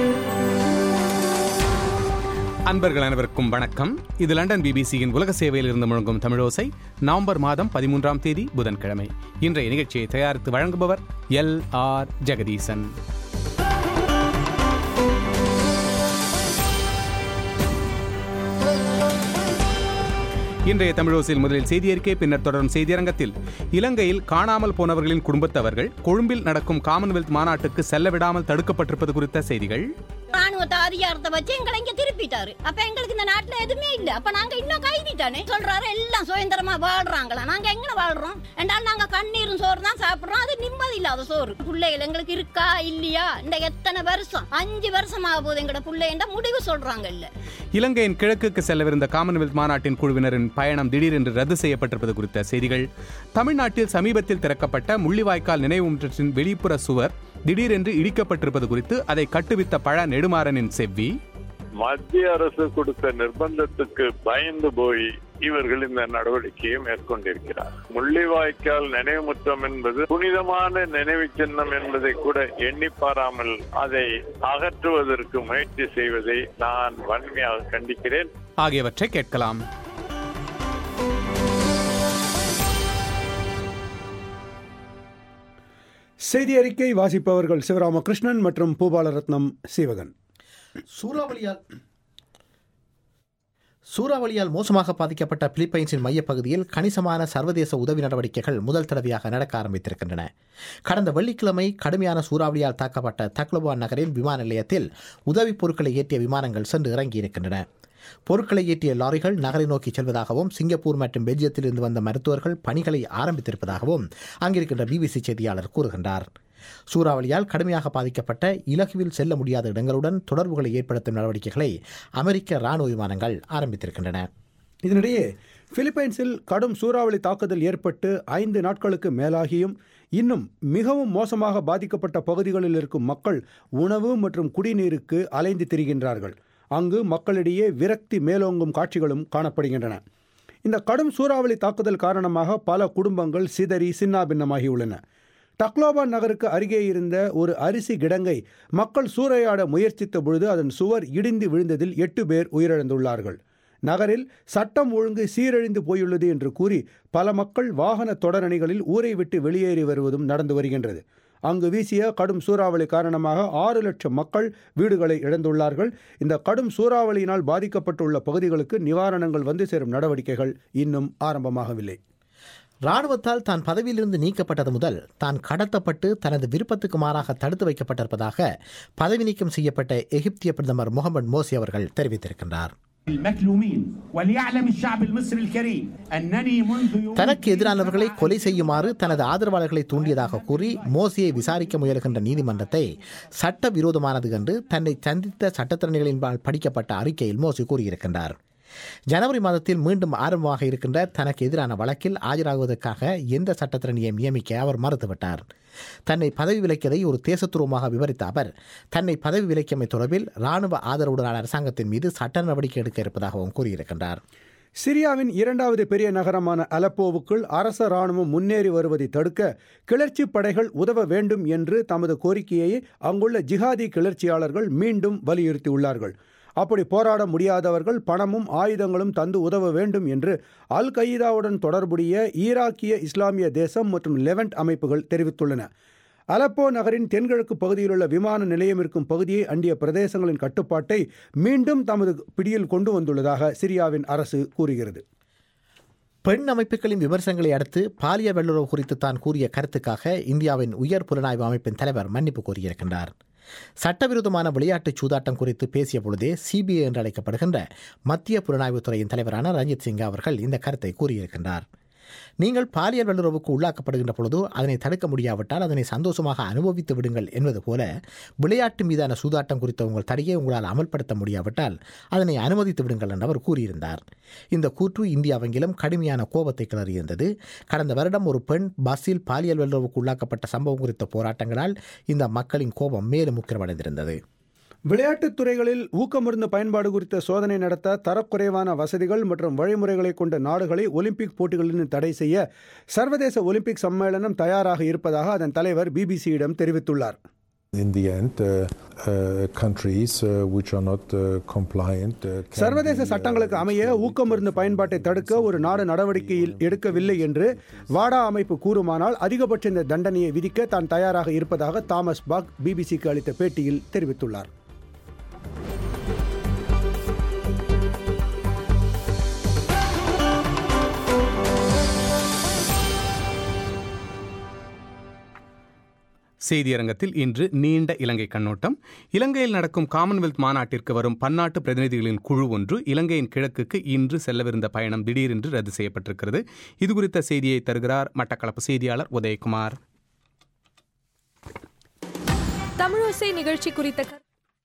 அன்பர்கள் அனைவருக்கும் வணக்கம் இது லண்டன் பிபிசியின் உலக சேவையில் இருந்து முழங்கும் தமிழோசை நவம்பர் மாதம் பதிமூன்றாம் தேதி புதன்கிழமை இன்றைய நிகழ்ச்சியை தயாரித்து வழங்குபவர் எல் ஆர் ஜெகதீசன் இன்றைய தமிழோசையில் முதலில் செய்தி அறிக்கை பின்னர் தொடரும் செய்தியரங்கத்தில் இலங்கையில் காணாமல் போனவர்களின் குடும்பத்தவர்கள் கொழும்பில் நடக்கும் காமன்வெல்த் மாநாட்டுக்கு செல்ல விடாமல் தடுக்கப்பட்டிருப்பது குறித்த செய்திகள் ராணுவத்தை அதிகாரத்தை வச்சு எங்களை இங்க திருப்பிட்டாரு அப்ப எங்களுக்கு இந்த நாட்டுல எதுவுமே இல்ல அப்ப நாங்க இன்னும் கைதிட்டானே சொல்றாரு எல்லாம் சுதந்திரமா வாழ்றாங்களா நாங்க எங்க வாழ்றோம் என்றால் நாங்க கண்ணீரும் சோறு தான் சாப்பிடுறோம் அது நிம்மதி இல்லாத சோறு பிள்ளைகள் எங்களுக்கு இருக்கா இல்லையா இந்த எத்தனை வருஷம் அஞ்சு வருஷம் ஆக போகுது எங்களோட பிள்ளைன்ற முடிவு சொல்றாங்க இல்ல இலங்கையின் கிழக்குக்கு செல்லவிருந்த காமன்வெல்த் மாநாட்டின் குழுவினரின் பயணம் திடீரென்று ரத்து செய்யப்பட்டிருப்பது குறித்த செய்திகள் தமிழ்நாட்டில் சமீபத்தில் திறக்கப்பட்ட முள்ளிவாய்க்கால் நினைவு முற்றத்தின் வெளிப்புற சுவர் திடீரென்று இடிக்கப்பட்டிருப்பது குறித்து அதை கட்டுவித்த பழ நெடுமாறனின் செவ்வி மத்திய அரசு கொடுத்த நிர்பந்தத்துக்கு பயந்து போய் இவர்கள் இந்த நடவடிக்கையை மேற்கொண்டிருக்கிறார் முள்ளிவாய்க்கால் நினைவுமுற்றம் என்பது புனிதமான நினைவு சின்னம் என்பதை கூட எண்ணி பாராமல் அதை அகற்றுவதற்கு முயற்சி செய்வதை நான் வன்மையாக கண்டிக்கிறேன் ஆகியவற்றை கேட்கலாம் செய்தி அறிக்கை வாசிப்பவர்கள் சிவராமகிருஷ்ணன் மற்றும் பூபாலரத்னம் சீவகன் சூறாவளியால் சூறாவளியால் மோசமாக பாதிக்கப்பட்ட பிலிப்பைன்ஸின் மையப்பகுதியில் கணிசமான சர்வதேச உதவி நடவடிக்கைகள் முதல் தடவையாக நடக்க ஆரம்பித்திருக்கின்றன கடந்த வெள்ளிக்கிழமை கடுமையான சூறாவளியால் தாக்கப்பட்ட தக்லோபா நகரின் விமான நிலையத்தில் உதவிப் பொருட்களை ஏற்றிய விமானங்கள் சென்று இறங்கியிருக்கின்றன பொருட்களை ஏற்றிய லாரிகள் நகரை நோக்கி செல்வதாகவும் சிங்கப்பூர் மற்றும் பெல்ஜியத்திலிருந்து வந்த மருத்துவர்கள் பணிகளை ஆரம்பித்திருப்பதாகவும் அங்கிருக்கின்ற பிபிசி செய்தியாளர் கூறுகின்றார் சூறாவளியால் கடுமையாக பாதிக்கப்பட்ட இலகுவில் செல்ல முடியாத இடங்களுடன் தொடர்புகளை ஏற்படுத்தும் நடவடிக்கைகளை அமெரிக்க ராணுவ விமானங்கள் ஆரம்பித்திருக்கின்றன இதனிடையே பிலிப்பைன்ஸில் கடும் சூறாவளி தாக்குதல் ஏற்பட்டு ஐந்து நாட்களுக்கு மேலாகியும் இன்னும் மிகவும் மோசமாக பாதிக்கப்பட்ட பகுதிகளில் இருக்கும் மக்கள் உணவு மற்றும் குடிநீருக்கு அலைந்து திரிகின்றார்கள் அங்கு மக்களிடையே விரக்தி மேலோங்கும் காட்சிகளும் காணப்படுகின்றன இந்த கடும் சூறாவளி தாக்குதல் காரணமாக பல குடும்பங்கள் சிதறி சின்னாபின்னமாகியுள்ளன டக்லோபா நகருக்கு அருகே இருந்த ஒரு அரிசி கிடங்கை மக்கள் சூறையாட முயற்சித்த பொழுது அதன் சுவர் இடிந்து விழுந்ததில் எட்டு பேர் உயிரிழந்துள்ளார்கள் நகரில் சட்டம் ஒழுங்கு சீரழிந்து போயுள்ளது என்று கூறி பல மக்கள் வாகன தொடரணிகளில் ஊரை விட்டு வெளியேறி வருவதும் நடந்து வருகின்றது அங்கு வீசிய கடும் சூறாவளி காரணமாக ஆறு லட்சம் மக்கள் வீடுகளை இழந்துள்ளார்கள் இந்த கடும் சூறாவளியினால் பாதிக்கப்பட்டுள்ள பகுதிகளுக்கு நிவாரணங்கள் வந்து சேரும் நடவடிக்கைகள் இன்னும் ஆரம்பமாகவில்லை ராணுவத்தால் தான் பதவியிலிருந்து நீக்கப்பட்டது முதல் தான் கடத்தப்பட்டு தனது விருப்பத்துக்கு மாறாக தடுத்து வைக்கப்பட்டிருப்பதாக பதவி நீக்கம் செய்யப்பட்ட எகிப்திய பிரதமர் முகமது மோசி அவர்கள் தெரிவித்திருக்கின்றார் المكلومين وليعلم الشعب المصري الكريم أنني منذ يوم தனக்கு எதிரானவர்களை கொலை செய்யுமாறு தனது ஆதரவாளர்களை தூண்டியதாக கூறி மோசியை விசாரிக்க முயலுகின்ற நீதிமன்றத்தை சட்டவிரோதமானது என்று தன்னை சந்தித்த சட்டத்திறனிகளின்பால் படிக்கப்பட்ட அறிக்கையில் மோசி கூறியிருக்கின்றார் ஜனவரி மாதத்தில் மீண்டும் ஆரம்பமாக இருக்கின்ற தனக்கு எதிரான வழக்கில் ஆஜராகுவதற்காக எந்த சட்டத்திறனியை நியமிக்க அவர் மறுத்துவிட்டார் தன்னை பதவி விலக்கியதை ஒரு தேசத்துருவமாக விவரித்த அவர் தன்னை பதவி விலக்கியமை தொடர்பில் ராணுவ ஆதரவுடனான அரசாங்கத்தின் மீது சட்ட நடவடிக்கை எடுக்க இருப்பதாகவும் கூறியிருக்கின்றார் சிரியாவின் இரண்டாவது பெரிய நகரமான அலப்போவுக்குள் அரச ராணுவம் முன்னேறி வருவதை தடுக்க கிளர்ச்சி படைகள் உதவ வேண்டும் என்று தமது கோரிக்கையை அங்குள்ள ஜிஹாதி கிளர்ச்சியாளர்கள் மீண்டும் வலியுறுத்தியுள்ளார்கள் அப்படி போராட முடியாதவர்கள் பணமும் ஆயுதங்களும் தந்து உதவ வேண்டும் என்று அல் கயீதாவுடன் தொடர்புடைய ஈராக்கிய இஸ்லாமிய தேசம் மற்றும் லெவன்ட் அமைப்புகள் தெரிவித்துள்ளன அலப்போ நகரின் தென்கிழக்கு பகுதியிலுள்ள விமான நிலையம் இருக்கும் பகுதியை அண்டிய பிரதேசங்களின் கட்டுப்பாட்டை மீண்டும் தமது பிடியில் கொண்டு வந்துள்ளதாக சிரியாவின் அரசு கூறுகிறது பெண் அமைப்புகளின் விமர்சனங்களை அடுத்து பாலியல் வல்லுறவு குறித்து தான் கூறிய கருத்துக்காக இந்தியாவின் உயர் புலனாய்வு அமைப்பின் தலைவர் மன்னிப்பு கோரியிருக்கின்றார் சட்டவிரோதமான விளையாட்டுச் சூதாட்டம் குறித்து பேசிய பொழுதே சிபிஐ என்று அழைக்கப்படுகின்ற மத்திய புலனாய்வுத் துறையின் தலைவரான ரஞ்சித் சிங் அவர்கள் இந்த கருத்தை கூறியிருக்கின்றார் நீங்கள் பாலியல் வல்லுறவுக்கு உள்ளாக்கப்படுகின்ற பொழுது அதனை தடுக்க முடியாவிட்டால் அதனை சந்தோஷமாக அனுபவித்து விடுங்கள் என்பது போல விளையாட்டு மீதான சூதாட்டம் குறித்த உங்கள் தடையை உங்களால் அமல்படுத்த முடியாவிட்டால் அதனை அனுமதித்து விடுங்கள் என்று அவர் கூறியிருந்தார் இந்த கூற்று இந்தியாவெங்கிலும் கடுமையான கோபத்தை கிளறியிருந்தது கடந்த வருடம் ஒரு பெண் பஸ்ஸில் பாலியல் வல்லுறவுக்கு உள்ளாக்கப்பட்ட சம்பவம் குறித்த போராட்டங்களால் இந்த மக்களின் கோபம் மேலும் உக்கிரமடைந்திருந்தது விளையாட்டுத் துறைகளில் ஊக்கமருந்து பயன்பாடு குறித்த சோதனை நடத்த தரக்குறைவான வசதிகள் மற்றும் வழிமுறைகளை கொண்ட நாடுகளை ஒலிம்பிக் போட்டிகளில் தடை செய்ய சர்வதேச ஒலிம்பிக் சம்மேளனம் தயாராக இருப்பதாக அதன் தலைவர் பிபிசியிடம் தெரிவித்துள்ளார் In the end, uh, uh, countries uh, which are not uh, compliant uh, can சர்வதேச be, uh, சட்டங்களுக்கு அமைய ஊக்கமருந்து பயன்பாட்டை தடுக்க ஒரு நாடு நடவடிக்கையில் எடுக்கவில்லை என்று வாடா அமைப்பு கூறுமானால் அதிகபட்ச இந்த தண்டனையை விதிக்க தான் தயாராக இருப்பதாக தாமஸ் பாக் பிபிசிக்கு அளித்த பேட்டியில் தெரிவித்துள்ளார் செய்தியரங்கத்தில் இன்று நீண்ட இலங்கை கண்ணோட்டம் இலங்கையில் நடக்கும் காமன்வெல்த் மாநாட்டிற்கு வரும் பன்னாட்டு பிரதிநிதிகளின் குழு ஒன்று இலங்கையின் கிழக்குக்கு இன்று செல்லவிருந்த பயணம் திடீரென்று ரத்து செய்யப்பட்டிருக்கிறது இது குறித்த செய்தியை தருகிறார் மட்டக்களப்பு செய்தியாளர் உதயகுமார் தமிழோசை நிகழ்ச்சி குறித்த கரு-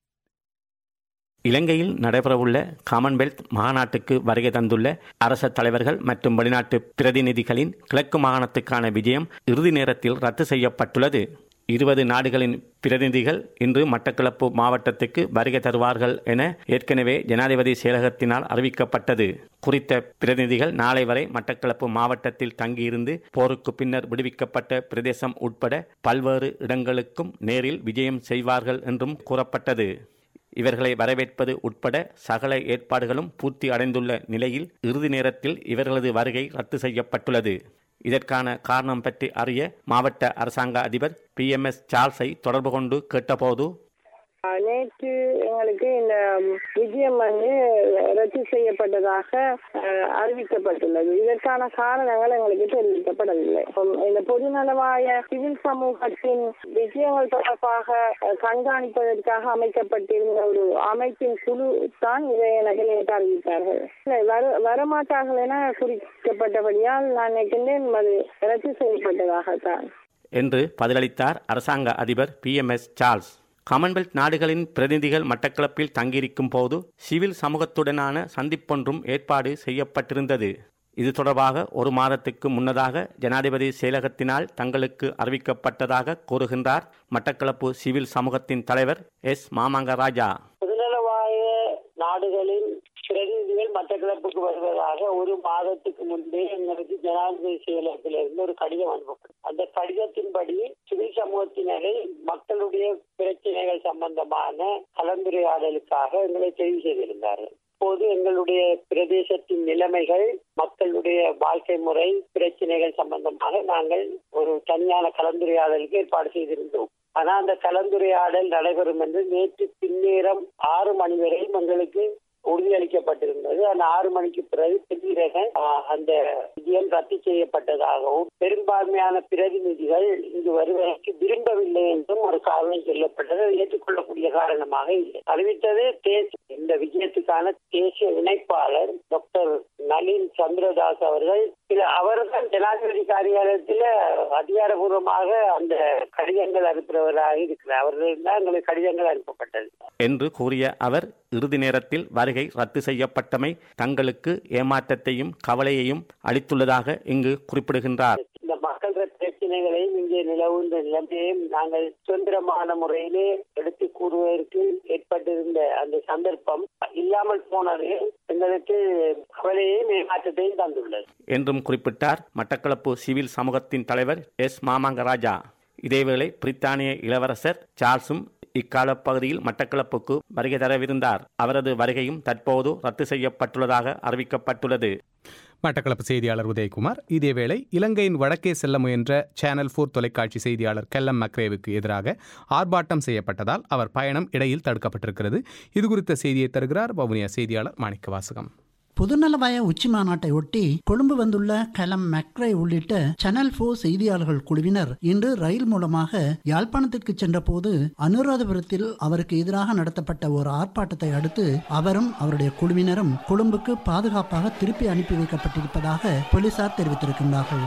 இலங்கையில் நடைபெறவுள்ள காமன்வெல்த் மாநாட்டுக்கு வருகை தந்துள்ள அரச தலைவர்கள் மற்றும் வெளிநாட்டு பிரதிநிதிகளின் கிழக்கு மாகாணத்துக்கான விஜயம் இறுதி நேரத்தில் ரத்து செய்யப்பட்டுள்ளது இருபது நாடுகளின் பிரதிநிதிகள் இன்று மட்டக்களப்பு மாவட்டத்துக்கு வருகை தருவார்கள் என ஏற்கனவே ஜனாதிபதி செயலகத்தினால் அறிவிக்கப்பட்டது குறித்த பிரதிநிதிகள் நாளை வரை மட்டக்களப்பு மாவட்டத்தில் தங்கியிருந்து போருக்கு பின்னர் விடுவிக்கப்பட்ட பிரதேசம் உட்பட பல்வேறு இடங்களுக்கும் நேரில் விஜயம் செய்வார்கள் என்றும் கூறப்பட்டது இவர்களை வரவேற்பது உட்பட சகல ஏற்பாடுகளும் பூர்த்தி அடைந்துள்ள நிலையில் இறுதி நேரத்தில் இவர்களது வருகை ரத்து செய்யப்பட்டுள்ளது இதற்கான காரணம் பற்றி அறிய மாவட்ட அரசாங்க அதிபர் பி எம் எஸ் சார்ல்ஸை தொடர்பு கொண்டு கேட்டபோது ஆஹ் நேற்று எங்களுக்கு இந்த விஜயம் வந்து ரத்து செய்யப்பட்டதாக ஆஹ், அறிவிக்கப்பட்டுள்ளது இதற்கான காரணங்கள் எங்களுக்கு தெரிவிக்கப்படவில்லை உம், இந்த பொதுநலவாய சிவில் சமூகத்தின் விஜயங்கள் தொடர்பாக ஆஹ், கண்காணிப்பதற்காக அமைக்கப்பட்டிருந்த ஒரு அமைப்பின் குழு தான் இதை எனக்கு நேற்று அறிவித்தார்கள் இல்லை, வர வரமாட்டார்கள் என குறிக்கப்பட்டபடியால் நான் நினைக்கின்றேன் அது ரத்து செய்யப்பட்டதாகத்தான் என்று பதிலளித்தார் அரசாங்க அதிபர் P M S Charles commonwealth நாடுகளின் பிரதிநிதிகள் மட்டக்களப்பில் தங்கியிருக்கும் போது சிவில் சமூகத்துடனான சந்திப்பொன்றும் ஏற்பாடு செய்யப்பட்டிருந்தது இது தொடர்பாக ஒரு மாதத்துக்கு முன்னதாக ஜனாதிபதி செயலகத்தினால் தங்களுக்கு அறிவிக்கப்பட்டதாக கூறுகின்றார் மட்டக்களப்பு சிவில் சமூகத்தின் தலைவர் எஸ் மாமாங்க ராஜா பொதுநலவாய நாடுகளின் பிரதிநிதிகள் மட்டக்களப்புக்கு வருவதாக ஒரு மாதத்துக்கு முன்பே எங்களுக்கு ஜனாதிபதி செயலகத்திலிருந்து ஒரு கடிதம் அனுப்பப்படும் அந்த கடிதத்தின்படி சிவில் சமூகத்தினரை மக்களுடைய பிரச்சனைகள் சம்பந்தமான கலந்துரையாடலுக்காக எங்களை தெரிவு செய்திருந்தார்கள் இப்போது எங்களுடைய பிரதேசத்தின் நிலைமைகள் மக்களுடைய வாழ்க்கை முறை பிரச்சனைகள் சம்பந்தமாக நாங்கள் ஒரு தனியான கலந்துரையாடலுக்கு ஏற்பாடு செய்திருந்தோம் ஆனா அந்த கலந்துரையாடல் நடைபெறும் என்று நேற்று பின்னேரம் ஆறு மணி வரையும் எங்களுக்கு உறுதியளிக்கப்பட்டிருந்தது அந்த ஆறு மணிக்கு பிறகு திடீரென ஆஹ், அந்த விஜயம் ரத்து செய்யப்பட்டதாகவும் பெரும்பான்மையான பிரதிநிதிகள் இங்கு வருவதற்கு விரும்பவில்லை என்றும் ஒரு காரணம் சொல்லப்பட்டது அது ஏற்றுக்கொள்ளக்கூடிய காரணமாக இல்லை அறிவித்தது தேசிய இந்த விஜயத்துக்கான தேசிய இணைப்பாளர் டாக்டர் நளின் சந்திரதாஸ் அவர்கள் சில அவர்கள் ஜனாதிபதி காரியாலயத்தில் அதிகாரபூர்வமாக அந்த கடிதங்கள் அனுப்புறவராக இருக்கிறார் அவர்கள் தான் எங்களுக்கு கடிதங்கள் அனுப்பப்பட்டது என்று கூறிய அவர் இறுதி நேரத்தில் வருகை ரத்து செய்யப்பட்டமை தங்களுக்கு ஏமாற்றத்தையும் கவலையையும் அளித்துள்ளதாக இங்கு குறிப்பிடுகின்றார் இந்த மக்கள் பிரச்சனைகளையும் இங்கே நிலவுகின்ற நிலைமையையும் நாங்கள் சுதந்திரமான முறையிலே எடுத்து கூறுவதற்கு ஏற்பட்டிருந்த அந்த சந்தர்ப்பம் இல்லாமல் போனது எங்களுக்கு கவலையையும் ஏமாற்றத்தையும் தந்துள்ளது என்றும் குறிப்பிட்டார் மட்டக்களப்பு சிவில் சமூகத்தின் தலைவர் எஸ் மாமாங்க ராஜா இதேவேளை பிரித்தானிய இளவரசர் சார்ல்ஸும் இக்கால பகுதியில் மட்டக்களப்புக்கு வருகை தரவிருந்தார் அவரது வருகையும் தற்போது ரத்து செய்யப்பட்டுள்ளதாக அறிவிக்கப்பட்டுள்ளது மட்டக்களப்பு செய்தியாளர் உதயகுமார் இதேவேளை இலங்கையின் வடக்கே செல்ல முயன்ற சேனல் போர் தொலைக்காட்சி செய்தியாளர் கெல்லம் மக்ரேவுக்கு எதிராக ஆர்ப்பாட்டம் செய்யப்பட்டதால் அவர் பயணம் இடையில் தடுக்கப்பட்டிருக்கிறது இது குறித்த செய்தியை தருகிறார் வவுனியா செய்தியாளர் மாணிக்க வாசகம் பொதுநலவாய உச்சி மாநாட்டை ஒட்டி கொழும்பு வந்துள்ள கலம் மெக்ரை உள்ளிட்ட சேனல் போர் செய்தியாளர்கள் குழுவினர் இன்று ரயில் மூலமாக யாழ்ப்பாணத்திற்கு சென்றபோது அனுராதபுரத்தில் அவருக்கு எதிராக நடத்தப்பட்ட ஒரு ஆர்ப்பாட்டத்தை அடுத்து அவரும் அவருடைய குழுவினரும் கொழும்புக்கு பாதுகாப்பாக திருப்பி அனுப்பி வைக்கப்பட்டிருப்பதாக போலீசார் தெரிவித்திருக்கின்றார்கள்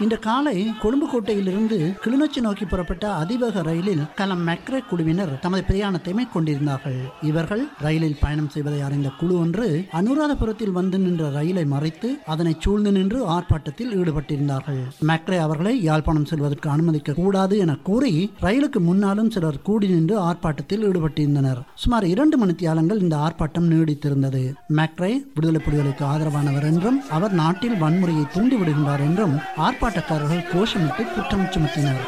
இன்று காலை கொழும்பு கோட்டையிலிருந்து கிளிநொச்சி நோக்கி புறப்பட்ட அதிவேக ரயிலில் கலம் மெக்ரே குழுவினர் தமது பிரயாணத்தை மேற்கொண்டிருந்தார்கள் இவர்கள் ரயிலில் பயணம் செய்வதை அறிந்த குழு ஒன்று அனுராதபுரத்தில் வந்து நின்ற ரயிலை மறைத்து அதனை சூழ்ந்து நின்று ஆர்ப்பாட்டத்தில் ஈடுபட்டிருந்தார்கள் மெக்ரே அவர்களை யாழ்ப்பாணம் செல்வதற்கு அனுமதிக்க கூடாது என கூறி ரயிலுக்கு முன்னாலும் சிலர் கூடி நின்று ஆர்ப்பாட்டத்தில் ஈடுபட்டிருந்தனர் சுமார் இரண்டு மணித்தியாலங்கள் இந்த ஆர்ப்பாட்டம் நீடித்திருந்தது மெக்ரே விடுதலை புலிகளுக்கு ஆதரவானவர் என்றும் அவர் நாட்டில் வன்முறையை தூண்டிவிடுகின்றார் என்றும் ஆர்ப்பாட்டக்காரர்கள் கோஷமிட்டு குற்றம் சுமத்தினர்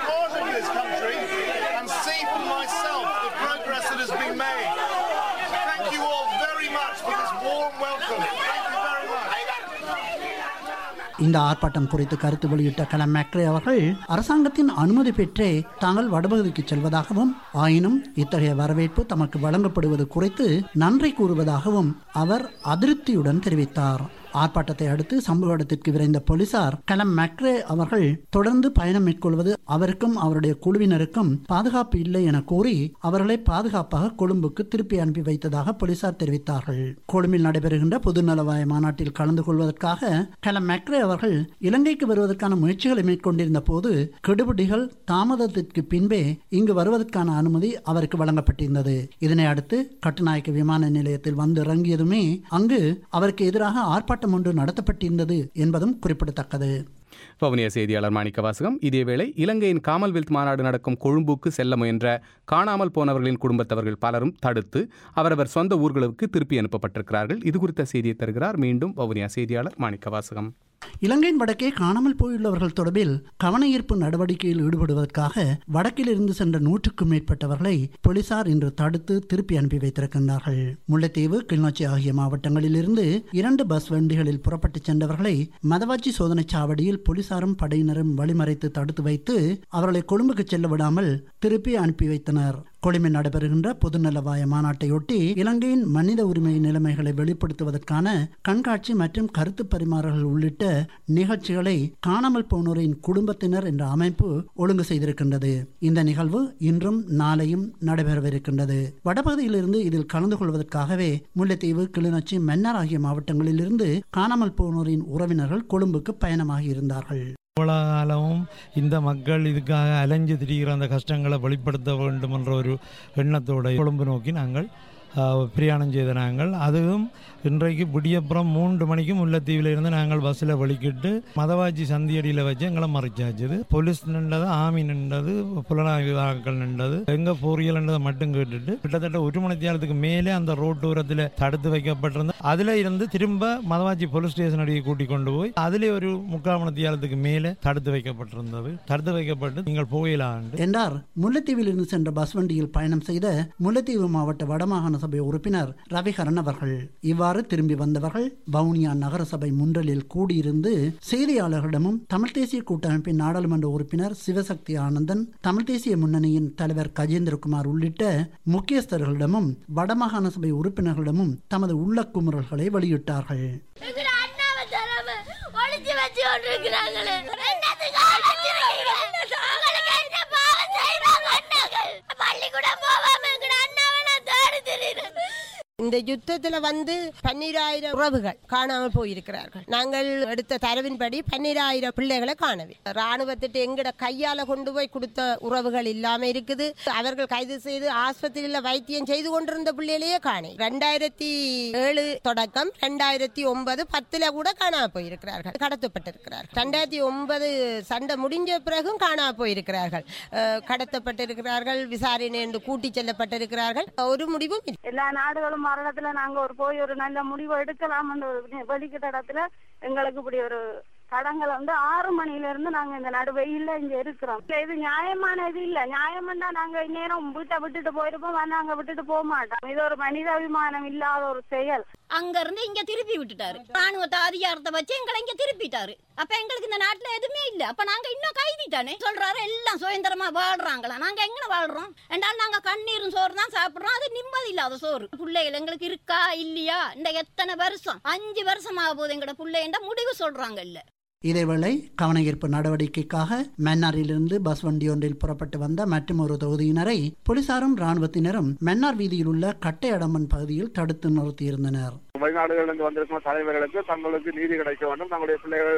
இந்த ஆர்ப்பாட்டம் குறித்து கருத்து வெளியிட்ட கலம் மேக்ரே அவர்கள் அரசாங்கத்தின் அனுமதி பெற்றே தாங்கள் வடபகுதிக்கு செல்வதாகவும் ஆயினும் இத்தகைய வரவேற்பு தமக்கு வழங்கப்படுவது குறித்து நன்றி கூறுவதாகவும் அவர் அதிருப்தியுடன் தெரிவித்தார் ஆர்ப்பாட்டத்தை அடுத்து சம்பவ இடத்திற்கு விரைந்த போலீசார் கலம் மேக்ரே அவர்கள் தொடர்ந்து பயணம் மேற்கொள்வது அவருக்கும் அவருடைய குழுவினருக்கும் பாதுகாப்பு இல்லை என கூறி அவர்களை பாதுகாப்பாக கொழும்புக்கு திருப்பி அனுப்பி வைத்ததாக போலீசார் தெரிவித்தார்கள் கொழும்பில் நடைபெறுகின்ற பொதுநலவாய மாநாட்டில் கலந்து கொள்வதற்காக கலம் மேக்ரே அவர்கள் இலங்கைக்கு வருவதற்கான முயற்சிகளை மேற்கொண்டிருந்த போது கெடுபிடிகள் தாமதத்திற்கு பின்பே இங்கு வருவதற்கான அனுமதி அவருக்கு வழங்கப்பட்டிருந்தது இதனை அடுத்து கட்டுநாயக்க விமான நிலையத்தில் வந்து இறங்கியதுமே அங்கு அவருக்கு எதிராக ஆர்ப்பாட்டம் போராட்டம் ஒன்று நடத்தப்பட்டிருந்தது என்பதும் குறிப்பிடத்தக்கது வவுனியா செய்தியாளர் மாணிக்க வாசகம் இதேவேளை இலங்கையின் காமன்வெல்த் மாநாடு நடக்கும் கொழும்புக்கு செல்ல முயன்ற காணாமல் போனவர்களின் குடும்பத்தவர்கள் பலரும் தடுத்து அவரவர் சொந்த ஊர்களுக்கு திருப்பி அனுப்பப்பட்டிருக்கிறார்கள் இது குறித்த செய்தியை தருகிறார் மீண்டும் வவுனியா செய்தியாளர் மாணிக்க வாசகம் இலங்கையின் வடக்கே காணாமல் போயுள்ளவர்கள் தொடர்பில் கவன ஈர்ப்பு நடவடிக்கையில் ஈடுபடுவதற்காக வடக்கில் இருந்து சென்ற நூற்றுக்கும் மேற்பட்டவர்களை போலீசார் இன்று தடுத்து திருப்பி அனுப்பி வைத்திருக்கின்றார்கள் முல்லைத்தீவு கிளிநொச்சி ஆகிய மாவட்டங்களிலிருந்து இரண்டு பஸ் வண்டிகளில் புறப்பட்டு சென்றவர்களை மதவாச்சி சோதனை சாவடியில் போலீசாரும் படையினரும் வழிமறைத்து தடுத்து வைத்து அவர்களை கொழும்புக்கு செல்ல விடாமல் திருப்பி அனுப்பி வைத்தனர் கொழும்பில் நடைபெறுகின்ற பொதுநலவாய மாநாட்டையொட்டி இலங்கையின் மனித உரிமை நிலைமைகளை வெளிப்படுத்துவதற்கான கண்காட்சி மற்றும் கருத்து பரிமாறல்கள் உள்ளிட்ட நிகழ்ச்சிகளை காணாமல் போனோரின் குடும்பத்தினர் என்ற அமைப்பு ஒழுங்கு செய்திருக்கின்றது இந்த நிகழ்வு இன்றும் நாளையும் நடைபெறவிருக்கின்றது வடபகுதியிலிருந்து இதில் கலந்து கொள்வதற்காகவே முல்லைத்தீவு கிளிநொச்சி மன்னார் ஆகிய மாவட்டங்களிலிருந்து காணாமல் போனோரின் உறவினர்கள் கொழும்புக்கு பயணமாகி இருந்தார்கள் இவ்வளோ காலமும் இந்த மக்கள் இதுக்காக அலைஞ்சு திரிகிற அந்த கஷ்டங்களை வெளிப்படுத்த வேண்டும் என்ற ஒரு எண்ணத்தோட கொழும்பு நோக்கி நாங்கள் பிரயாணம் செய்த நாங்கள் அதுவும் இன்றைக்கு விடியப்புறம் மூன்று மணிக்கு முல்லைத்தீவில் இருந்து நாங்கள் பஸ்ஸில் வலிக்கிட்டு மதவாச்சி சந்தியடியில் வச்சு எங்களை மறைச்சாச்சுது போலீஸ் நின்றது ஆமி நின்றது புலனாய்வாக்கள் நின்றது எங்கே போறியல்ன்றதை மட்டும் கேட்டுட்டு கிட்டத்தட்ட ஒரு மணி நேரத்துக்கு மேலே அந்த ரோட்டோரத்தில் தடுத்து வைக்கப்பட்டிருந்த அதில் இருந்து திரும்ப மதவாச்சி போலீஸ் ஸ்டேஷன் அடியை கூட்டி கொண்டு போய் அதிலே ஒரு முக்கால் மணி நேரத்துக்கு மேலே தடுத்து வைக்கப்பட்டிருந்தது தடுத்து வைக்கப்பட்டு நீங்கள் போயிலாண்டு என்றார் முல்லைத்தீவில் இருந்து சென்ற பஸ் வண்டியில் பயணம் செய்த முல்லைத்தீவு மாவட்ட வடமாகாண சபை உறுப்பினர் ரவிகரன் அவர்கள் இவ்வாறு திரும்பி வந்தவர்கள் வவுனியா நகரசபை முன்றலில் கூடியிருந்து செய்தியாளர்களிடமும் தமிழ் தேசிய கூட்டமைப்பின் நாடாளுமன்ற உறுப்பினர் சிவசக்தி ஆனந்தன் தமிழ் தேசிய முன்னணியின் தலைவர் கஜேந்திரகுமார் உள்ளிட்ட முக்கியஸ்தர்களிடமும் வடமாகாண சபை உறுப்பினர்களிடமும் தமது உள்ள குமுறல்களை வெளியிட்டார்கள் ஒளிச்சு வச்சு கொண்டிருக்கிறாங்களே பள்ளிக்கூடம் போவாம எங்கட அண்ணாவை நான் தேடி தெரியுறேன் இந்த யுத்தத்துல வந்து பன்னிராயிரம் உறவுகள் காணாமல் போயிருக்கிறார்கள் நாங்கள் எடுத்த தரவின்படி பன்னிராயிரம் பிள்ளைகளை காணவே ராணுவத்திட்டு எங்கட கையால கொண்டு போய் கொடுத்த உறவுகள் இல்லாம இருக்குது அவர்கள் கைது செய்து ஆஸ்பத்திரியில வைத்தியம் செய்து கொண்டிருந்த பிள்ளைகளையே காணே ரெண்டாயிரத்தி ஏழு தொடக்கம் ரெண்டாயிரத்தி ஒன்பது பத்துல கூட காணாம போயிருக்கிறார்கள் கடத்தப்பட்டிருக்கிறார்கள் ரெண்டாயிரத்தி ஒன்பது சண்டை முடிஞ்ச பிறகும் காணாம போயிருக்கிறார்கள் அஹ், கடத்தப்பட்டிருக்கிறார்கள் விசாரணை என்று கூட்டி செல்லப்பட்டிருக்கிறார்கள் ஒரு முடிவும் இல்லை. எல்லா நாடுகளும் மரணத்துல நாங்க ஒரு போய் ஒரு நல்ல முடிவு எடுக்கலாம்னு ஒரு வெளிக்கிட்ட இடத்துல எங்களுக்கு இப்படி ஒரு தடங்கள் வந்து ஆறு மணில இருந்து நாங்க இந்த நடு வெயில்ல இங்க இருக்கிறோம் இல்ல, இது நியாயமான இது இல்ல நியாயம்னா நாங்க இந்நேரம் வீட்டை விட்டுட்டு போயிருப்போம் நாங்க விட்டுட்டு போக மாட்டோம் இது ஒரு மனிதாபிமானம் இல்லாத ஒரு செயல் அங்க இருந்து இங்க திருப்பி விட்டுட்டாரு ராணுவத்தை அதிகாரத்தை வச்சு எங்களை இங்க திருப்பிட்டாரு அப்ப எங்களுக்கு இந்த நாட்டுல எதுவுமே இல்ல அப்ப நாங்க இன்னும் கைதி தானே சொல்றாரு எல்லாம் சுதந்திரமா வாழ்றாங்களா நாங்க எங்க வாழ்றோம் என்றால் நாங்க கண்ணீரும் சோறு தான் சாப்பிடுறோம் அது நிம்மதி இல்லாத சோறு பிள்ளைகள் எங்களுக்கு இருக்கா இல்லையா இந்த எத்தனை வருஷம் அஞ்சு வருஷம் ஆக போகுது எங்கட பிள்ளைன்ற முடிவு சொல்றாங்க இல்ல இதேவேளை கவனஈர்ப்பு நடவடிக்கைக்காக மன்னாரிலிருந்து பஸ் வண்டி ஒன்றில் புறப்பட்டு வந்த மற்றும் ஒரு தொகுதியினரை போலீசாரும் ராணுவத்தினரும் மன்னார் வீதியில் உள்ள கட்டையடம்பன் பகுதியில் தடுத்து நிறுத்தியிருந்தனர் வெளிநாடுகளிலிருந்து வந்திருக்கும் தலைவர்களுக்கு தங்களுக்கு நீதி கிடைக்க வேண்டும் தங்களுடைய பிள்ளைகள்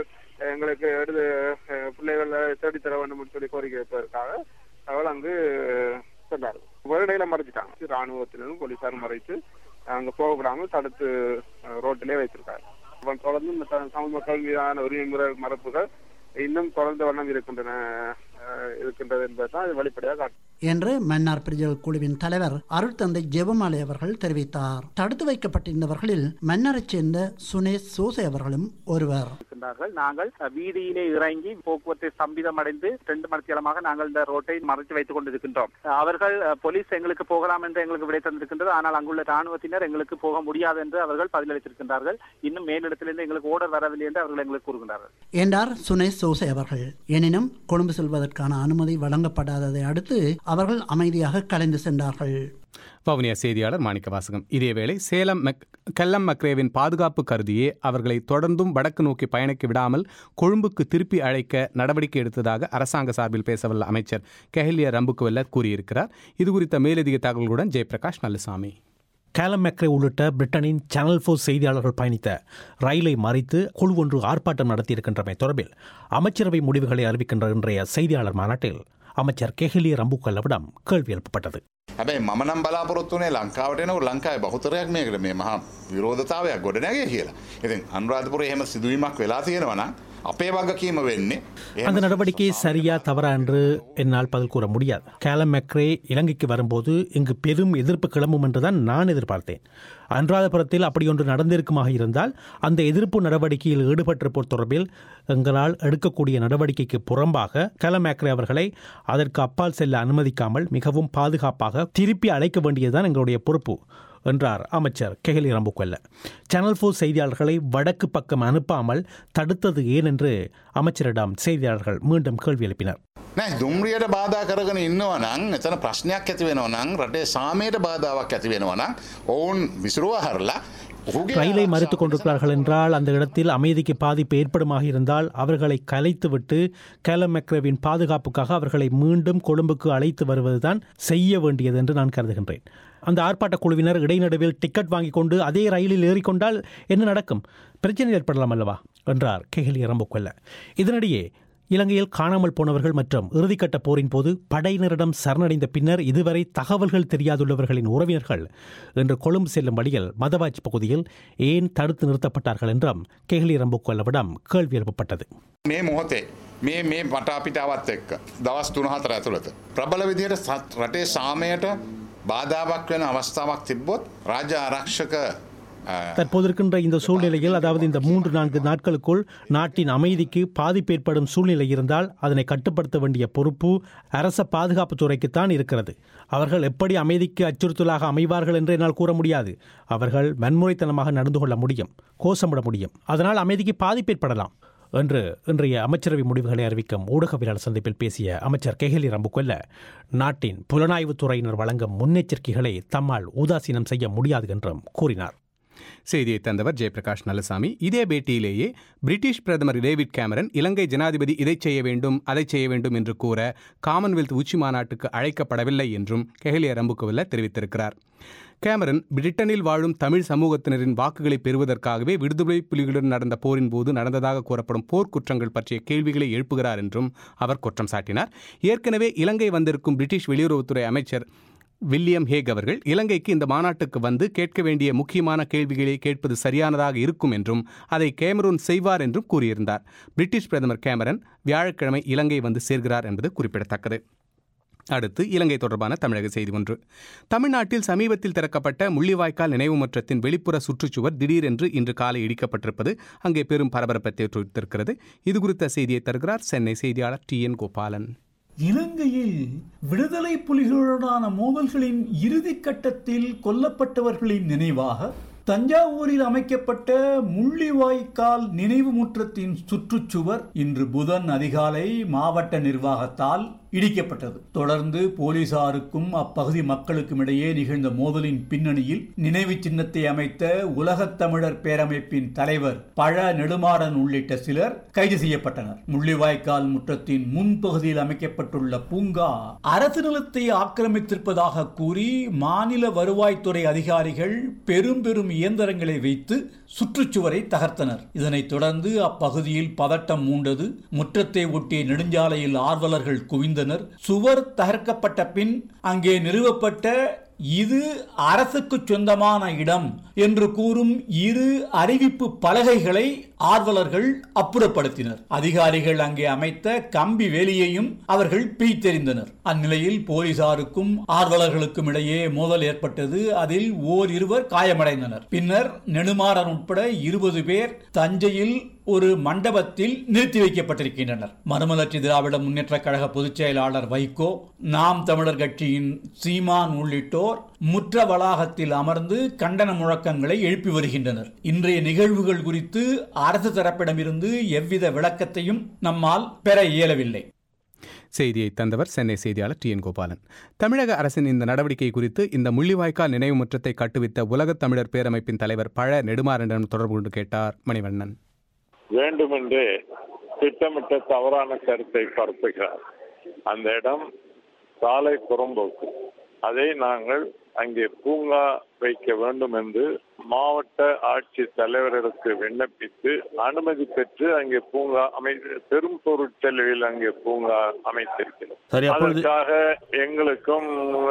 எங்களுக்கு எடுத்து அஹ், பிள்ளைகளை தேடித்தர வேண்டும் சொல்லி கோரிக்கை வைப்பதற்காக அவள் அங்கு சென்றார் வருடையில மறைச்சிட்டாங்க ராணுவத்தினரும் போலீசாரும் மறைத்து அங்க போக விடாமல் தடுத்து அஹ், ரோட்டிலே வைத்திருக்காரு அப்புறம் தொடர்ந்து இந்த த- தமிழ் மக்கள் மீதான உரிமை முறை மரபுகள் இன்னும் தொடர்ந்த வண்ணம் இருக்கின்றன அஹ், இருக்கின்றது என்பதுதான் இது வெளிப்படையாக காட்டும் என்று மன்னார் பிரிஜல் குழுவின் தலைவர் அருட்தந்தை ஜெபமாலை அவர்கள் தெரிவித்தார் தடுத்து வைக்கப்பட்டிருந்தவர்களில் மன்னரைச் சேர்ந்த சுனேஷ் சோசை அவர்களும் ஒருவர் இருக்கின்றார்கள் நாங்கள் அஹ், வீதியிலே இறங்கி போக்குவரத்து ஸ்தம்பிதம் அடைந்து ரெண்டு மணித்தியாலமாக நாங்கள் இந்த ரோட்டை மறைத்து வைத்துக் கொண்டிருக்கின்றோம் அஹ், அவர்கள் அஹ், போலீஸ் எங்களுக்கு போகலாம் என்று எங்களுக்கு விடை தந்திருக்கின்றது ஆனால் அங்குள்ள ராணுவத்தினர் எங்களுக்கு போக முடியாது என்று அவர்கள் பதிலளித்திருக்கின்றார்கள் இன்னும் மேலிடத்திலிருந்து எங்களுக்கு ஓடர் வரவில்லை என்று அவர்கள் எங்களுக்கு கூறுகின்றார்கள் என்றார் சுனேஷ் சோசை அவர்கள் எனினும் கொழும்பு செல்வதற்கான அனுமதி வழங்கப்படாததை அடுத்து அவர்கள் அமைதியாக கலைந்து சென்றார்கள் வவுனியா செய்தியாளர் மாணிக்க வாசகம் இதேவேளை சேலம் மெக் கல்லம் மக்ரேவின் பாதுகாப்பு கருதியே அவர்களை தொடர்ந்தும் வடக்கு நோக்கி பயணிக்க விடாமல் கொழும்புக்கு திருப்பி அழைக்க நடவடிக்கை எடுத்ததாக அரசாங்க சார்பில் பேசவல்ல அமைச்சர் கெஹலிய ரம்புக்குவெல்ல கூறியிருக்கிறார் இது குறித்த மேலதிக தகவல்களுடன் ஜெயபிரகாஷ் நல்லசாமி கேலம் மெக்ரே உள்ளிட்ட பிரிட்டனின் சேனல் போர் செய்தியாளர்கள் பயணித்த ரயிலை மறித்து குழு ஒன்று ஆர்ப்பாட்டம் நடத்தியிருக்கின்றமை தொடர்பில் அமைச்சரவை முடிவுகளை அறிவிக்கின்ற இன்றைய செய்தியாளர் மாநாட்டில் அமைச்சர் கெஹலிய ரம்புக்கல்லவிடம் கேள்வி எழுப்பப்பட்டது හැබැයි මම නම් බලාපොරොත්තු වනේ ලංකාවට එනකොට ලංකාවේ බහුතරයක් මේකට මේ මහා විරෝධතාවයක් ගොඩනැගේ කියලා. ඉතින් අනුරාධපුරේ එහෙම සිදුවීමක් වෙලා තියෙනවා නම් අපේ වගකීම වෙන්නේ அந்த நடவடிக்கை சரியா தவறா என்று என்னால் பதில் கூற முடியாது கேலம் மெக்ரே இலங்கைக்கு வரும்போது இங்கு பெரும் எதிர்ப்பு கிளம்பும் என்றுதான் நான் எதிர்பார்த்தேன் அனுராதபுரத்தில் அப்படி ஒன்று நடந்திருக்குமாக இருந்தால் அந்த எதிர்ப்பு நடவடிக்கையில் ஈடுபட்டிருப்போர் தொடர்பில் எங்களால் எடுக்கக்கூடிய நடவடிக்கைக்கு புறம்பாக கேலம் மேக்ரே அவர்களை அதற்கு அப்பால் செல்ல அனுமதிக்காமல் மிகவும் பாதுகாப்பாக திருப்பி அழைக்க வேண்டியதுதான் எங்களுடைய பொறுப்பு என்றார் அமைச்சர் கெஹலி ரம்புக்கொல்ல சேனல் போர் செய்தியாளர்களை வடக்கு பக்கம் அனுப்பாமல் தடுத்தது ஏன் என்று அமைச்சரிடம் செய்தியாளர்கள் மீண்டும் கேள்வி எழுப்பினர் නෑ දුම්රියට බාධා කරගෙන ඉන්නවා නම් එතන ප්‍රශ්නයක් ඇති වෙනවා නම් රටේ සාමයට බාධාවක් ඇති වෙනවා නම් ඔවුන් විසිරුව හරලා ඔහුගේ ரயிலை மறுத்துக் கொண்டிருக்கிறார்கள் என்றால் அந்த இடத்தில் அமைதிக்கு பாதிப்பு ஏற்படுமாக இருந்தால் அவர்களை கலைத்துவிட்டு கேலம் மெக்ரேவின் பாதுகாப்புக்காக அவர்களை மீண்டும் கொழும்புக்கு அழைத்து வருவதுதான் செய்ய வேண்டியது என்று நான் கருதுகின்றேன் அந்த ஆர்ப்பாட்ட குழுவினர் இடைநடுவில் டிக்கெட் வாங்கிக் கொண்டு அதே ரயிலில் ஏறிக்கொண்டால் என்ன நடக்கும் பிரச்சனை ஏற்படலாம் அல்லவா என்றார் கெஹலி ரம்புக்கொல்ல இதனிடையே இலங்கையில் காணாமல் போனவர்கள் மற்றும் இறுதிக்கட்ட போரின் போது படையினரிடம் சரணடைந்த பின்னர் இதுவரை தகவல்கள் தெரியாதுள்ளவர்களின் உறவினர்கள் இன்று கொழும்பு செல்லும் வழியில் மதவாச்சி பகுதியில் ஏன் தடுத்து நிறுத்தப்பட்டார்கள் என்றும் கெஹலி ரம்புக்கொல்லவிடம் கேள்வி எழுப்பப்பட்டது මේ මොහොතේ මේ මේ මටාපිටාවත් එක්ක දවස් තුනහතර ඇතුළත. ප්‍රබල විදියට සත්- රටේ සාමයට බාධාවක් වෙන අවස්ථාවක් තිබ්බොත් රාජ්‍ය ආරක්ෂක අ, தற்போது இருக்கின்ற இந்த சூழ்நிலையில் அதாவது இந்த மூன்று நான்கு நாட்களுக்குள் நாட்டின் அமைதிக்கு பாதிப்பு ஏற்படும் சூழ்நிலை இருந்தால் அதனை கட்டுப்படுத்த வேண்டிய பொறுப்பு அரச பாதுகாப்புத் துறைக்குத்தான் இருக்கிறது அவர்கள் எப்படி அமைதிக்கு அச்சுறுத்தலாக அமைவார்கள் என்று என்னால் கூற முடியாது அவர்கள் வன்முறைத்தனமாக நடந்து கொள்ள முடியும் கோஷமிட முடியும் அதனால் அமைதிக்கு பாதிப்பு ஏற்படலாம் என்று இன்றைய அமைச்சரவை முடிவுகளை அறிவிக்கும் ஊடகவியலாளர் சந்திப்பில் பேசிய அமைச்சர் கெஹலி ரம்புக்கொல்ல நாட்டின் புலனாய்வுத் துறையினர் வழங்கும் முன்னெச்சரிக்கைகளை தம்மால் உதாசீனம் செய்ய முடியாது என்றும் கூறினார் செய்தியை தந்தவர் ஜெயபிரகாஷ் நல்லசாமி இதே பேட்டியிலேயே பிரிட்டிஷ் பிரதமர் டேவிட் கேமரன் இலங்கை ஜனாதிபதி இதை செய்ய வேண்டும் அதை செய்ய வேண்டும் என்று கூற காமன்வெல்த் உச்சி மாநாட்டுக்கு அழைக்கப்படவில்லை என்றும் கெஹலிய ரம்புக்குவல்ல தெரிவித்திருக்கிறார் கேமரன் பிரிட்டனில் வாழும் தமிழ் சமூகத்தினரின் வாக்குகளை பெறுவதற்காகவே விடுதலை புலிகளுடன் நடந்த போரின் போது நடந்ததாக கூறப்படும் போர்க்குற்றங்கள் பற்றிய கேள்விகளை எழுப்புகிறார் என்றும் அவர் குற்றம் சாட்டினார் ஏற்கனவே இலங்கை வந்திருக்கும் பிரிட்டிஷ் வெளியுறவுத்துறை அமைச்சர் வில்லியம் ஹேக் அவர்கள் இலங்கைக்கு இந்த மாநாட்டுக்கு வந்து கேட்க வேண்டிய முக்கியமான கேள்விகளை கேட்பது சரியானதாக இருக்கும் என்றும் அதை கேமரூன் செய்வார் என்றும் கூறியிருந்தார் பிரிட்டிஷ் பிரதமர் கேமரன் வியாழக்கிழமை இலங்கை வந்து சேர்கிறார் என்பது குறிப்பிடத்தக்கது அடுத்து இலங்கை தொடர்பான தமிழக செய்தி ஒன்று தமிழ்நாட்டில் சமீபத்தில் திறக்கப்பட்ட முள்ளிவாய்க்கால் நினைவு முற்றத்தின் வெளிப்புற சுற்றுச்சுவர் திடீரென்று இன்று காலை இடிக்கப்பட்டிருப்பது அங்கே பெரும் பரபரப்பை தோற்றுவித்திருக்கிறது இது குறித்த செய்தியை தருகிறார் சென்னை செய்தியாளர் டி என் கோபாலன் இலங்கையில் விடுதலை புலிகளுடனான மோதல்களின் இறுதி கட்டத்தில் கொல்லப்பட்டவர்களின் நினைவாக தஞ்சாவூரில் அமைக்கப்பட்ட முள்ளிவாய்க்கால் நினைவு முற்றத்தின் சுற்றுச்சுவர் இன்று புதன் அதிகாலை மாவட்ட நிர்வாகத்தால் இடிக்கப்பட்டது தொடர்ந்து போலீசாருக்கும் அப்பகுதி மக்களுக்கும் இடையே நிகழ்ந்த மோதலின் பின்னணியில் நினைவு சின்னத்தை அமைத்த உலகத் தமிழர் பேரமைப்பின் தலைவர் பழ நெடுமாறன் உள்ளிட்ட சிலர் கைது செய்யப்பட்டனர் முள்ளிவாய்க்கால் முற்றத்தின் முன்பகுதியில் அமைக்கப்பட்டுள்ள பூங்கா அரசு நிலத்தை ஆக்கிரமித்திருப்பதாக கூறி மாநில வருவாய்த்துறை அதிகாரிகள் பெரும் பெரும் இயந்திரங்களை வைத்து சுற்றுச்சுவரை தகர்த்தனர் இதனைத் தொடர்ந்து அப்பகுதியில் பதட்டம் மூண்டது முற்றத்தை ஒட்டிய நெடுஞ்சாலையில் ஆர்வலர்கள் குவிந்தனர் சுவர் தகர்க்கப்பட்ட பின் அங்கே நிறுவப்பட்ட இது அரசுக்கு சொந்தமான இடம் என்று கூறும் இரு அறிவிப்பு பலகைகளை ஆர்வலர்கள் அப்புறப்படுத்தினர் அதிகாரிகள் அங்கே அமைத்த கம்பி வேலியையும் அவர்கள் பிரித்தெறிந்தனர் அந்நிலையில் போலீசாருக்கும் ஆர்வலர்களுக்கும் இடையே மோதல் ஏற்பட்டது அதில் ஓர் இருவர் காயமடைந்தனர் பின்னர் நெடுமாறன் உட்பட இருபது பேர் தஞ்சையில் ஒரு மண்டபத்தில் நிறுத்தி வைக்கப்பட்டிருக்கின்றனர் மறுமலர்ச்சி திராவிட முன்னேற்ற கழக பொதுச் செயலாளர் வைகோ நாம் தமிழர் கட்சியின் சீமான் உள்ளிட்டோர் முற்ற வளாகத்தில் அமர்ந்து கண்டன முழக்கங்களை எழுப்பி வருகின்றனர் இன்றைய நிகழ்வுகள் குறித்து அரசு தரப்பிடமிருந்து எவ்வித விளக்கத்தையும் நம்மால் பெற இயலவில்லை செய்தியை தந்தவர் சென்னை செய்தியாளர் டி என் கோபாலன் தமிழக அரசின் இந்த நடவடிக்கை குறித்து இந்த முள்ளிவாய்க்கால் நினைவு முற்றத்தை கட்டுவித்த உலகத் தமிழர் பேரமைப்பின் தலைவர் பழ நெடுமாறனிடம் தொடர்பு கொண்டு கேட்டார் மணிவண்ணன் வேண்டுமென்றே திட்டமிட்ட தவறான கருத்தை பரப்புகிறார் அந்த இடம் சாலை புறம்போக்கு அதை நாங்கள் அங்கே பூங்கா வைக்க வேண்டும் என்று மாவட்ட ஆட்சி தலைவர்களுக்கு விண்ணப்பித்து அனுமதி பெற்று அங்கே பூங்கா அமை பெரும் பொருட்செலவில் அங்கே பூங்கா அமைத்திருக்கிறோம் சரி, அப்பொழுது- அதற்காக எங்களுக்கும்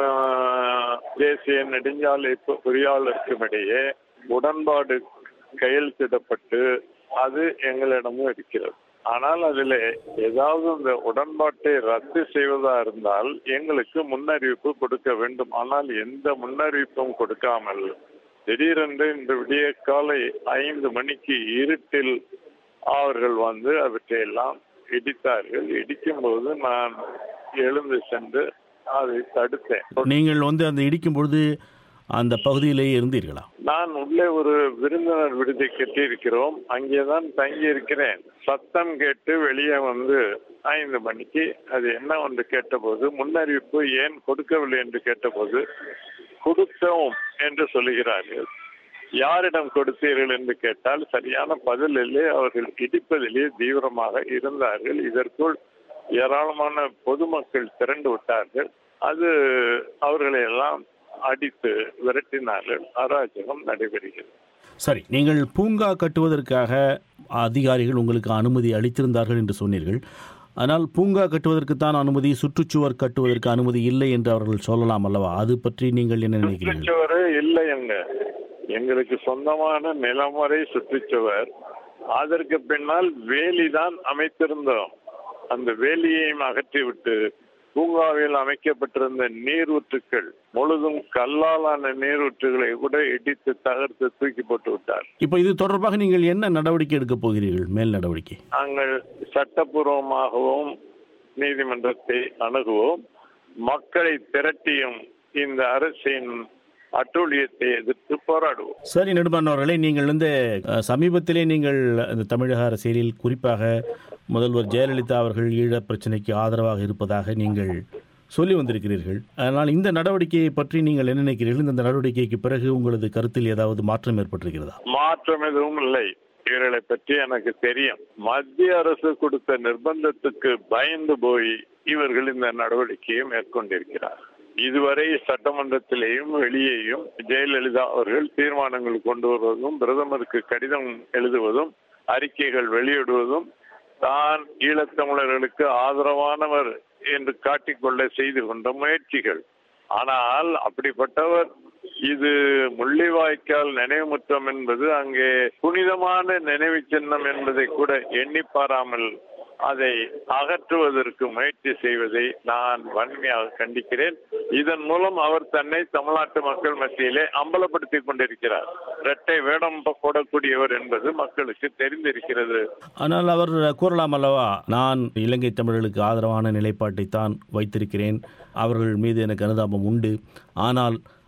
ஆஹ், தேசிய நெடுஞ்சாலை பொ- பொறியாளருக்கும் இடையே உடன்பாடு கையெழுத்திடப்பட்டு அது எங்களிடமும் இருக்கிறது ஆனால் அதில் ஏதாவது இந்த உடன்பாட்டை ரத்து செய்வதா இருந்தால் எங்களுக்கு முன்னறிவிப்பு கொடுக்க வேண்டும் ஆனால் எந்த முன்னறிவிப்பும் கொடுக்காமல் திடீரென்று இந்த விடிய காலை ஐந்து மணிக்கு இருட்டில் அவர்கள் வந்து அவற்றையெல்லாம் இடித்தார்கள் இடிக்கும்போது நான் எழுந்து சென்று அதை தடுத்தேன் நீங்கள் வந்து அந்த இடிக்கும் பொழுது அந்த பகுதியிலேயே இருந்தீர்களா நான் உள்ளே ஒரு விருந்தினர் விடுதி கட்டியிருக்கிறோம் அங்கேதான் தங்கி இருக்கிறேன் சத்தம் கேட்டு வெளியே வந்து ஐந்து மணிக்கு அது என்ன என்று கேட்டபோது முன்னறிவிப்பு ஏன் கொடுக்கவில்லை என்று கேட்டபோது கொடுத்தோம் என்று சொல்லுகிறார்கள் யாரிடம் கொடுத்தீர்கள் என்று கேட்டால் சரியான பதிலிலே அவர்கள் இடிப்பதிலே தீவிரமாக இருந்தார்கள் இதற்குள் ஏராளமான பொதுமக்கள் திரண்டு விட்டார்கள் அது அவர்களை எல்லாம் அடித்து விரட்டினார்கள் அராஜகம் நடைபெறுகிறது சரி நீங்கள் பூங்கா கட்டுவதற்காக அதிகாரிகள் உங்களுக்கு அனுமதி அளித்திருந்தார்கள் என்று சொன்னீர்கள் ஆனால் பூங்கா கட்டுவதற்குத்தான் அனுமதி சுற்றுச்சுவர் கட்டுவதற்கு அனுமதி இல்லை என்று அவர்கள் சொல்லலாம் அல்லவா அது பற்றி நீங்கள் என்ன நினைக்கிறீர்கள் சுற்றுச்சுவர் இல்லை எங்க எங்களுக்கு சொந்தமான நிலமுறை சுற்றுச்சுவர் அதற்கு பின்னால் வேலிதான் அமைத்திருந்தோம் அந்த வேலியையும் அகற்றிவிட்டு பூங்காவில் அமைக்கப்பட்டிருந்த நீரூற்றுக்கள் முழுதும் கல்லாலான நீரூற்றுகளை கூட இடித்து தகர்த்து தூக்கி போட்டு விட்டார் இப்போ இது தொடர்பாக நீங்கள் என்ன நடவடிக்கை எடுக்கப் போகிறீர்கள் மேல் நடவடிக்கை நாங்கள் சட்டப்பூர்வமாகவும் நீதிமன்றத்தை அணுகுவோம் மக்களை திரட்டியும் இந்த அரசின் அட்டூழியத்தை எதிர்த்து போராடுவோம் சரி நெடுமாறன் அவர்களே நீங்கள் வந்து அஹ், சமீபத்திலே நீங்கள் இந்த தமிழக அரசியலில் குறிப்பாக முதல்வர் ஜெயலலிதா அவர்கள் ஈழப் பிரச்சனைக்கு ஆதரவாக இருப்பதாக நீங்கள் சொல்லி வந்திருக்கிறீர்கள் அதனால் இந்த நடவடிக்கையை பற்றி நீங்கள் என்ன நினைக்கிறீர்கள் இந்த நடவடிக்கைக்கு பிறகு உங்களது கருத்தில் ஏதாவது மாற்றம் ஏற்பட்டிருக்கிறதா மாற்றம் எதுவும் இல்லை இவர்களை பற்றி எனக்கு தெரியும் மத்திய அரசு கொடுத்த நிர்பந்தத்துக்கு பயந்து போய் இவர்கள் இந்த நடவடிக்கையை மேற்கொண்டிருக்கிறார் இதுவரை சட்டமன்றத்திலேயும் வெளியேயும் ஜெயலலிதா அவர்கள் தீர்மானங்கள் கொண்டு வருவதும் பிரதமருக்கு கடிதம் எழுதுவதும் அறிக்கைகள் வெளியிடுவதும் தான் ஈழத்தமிழர்களுக்கு ஆதரவானவர் என்று காட்டிக்கொள்ள செய்து கொண்ட முயற்சிகள் ஆனால் அப்படிப்பட்டவர் இது முள்ளிவாய்க்கால் நினைவுமுற்றம் என்பது அங்கே புனிதமான நினைவு சின்னம் என்பதை கூட எண்ணி பாராமல் அதை அகற்றுவதற்கு முயற்சி செய்வதை நான் வன்மையாக கண்டிக்கிறேன் இதன் மூலம் அவர் தன்னை தமிழ்நாட்டு மக்கள் மத்தியிலே அம்பலப்படுத்திக் கொண்டிருக்கிறார் இரட்டை வேடம் போடக்கூடியவர் என்பது மக்களுக்கு தெரிந்திருக்கிறது ஆனால் அவர் கூறலாம் அல்லவா நான் இலங்கை தமிழர்களுக்கு ஆதரவான நிலைப்பாட்டை தான் வைத்திருக்கிறேன் அவர்கள் மீது எனக்கு அனுதாபம் உண்டு ஆனால்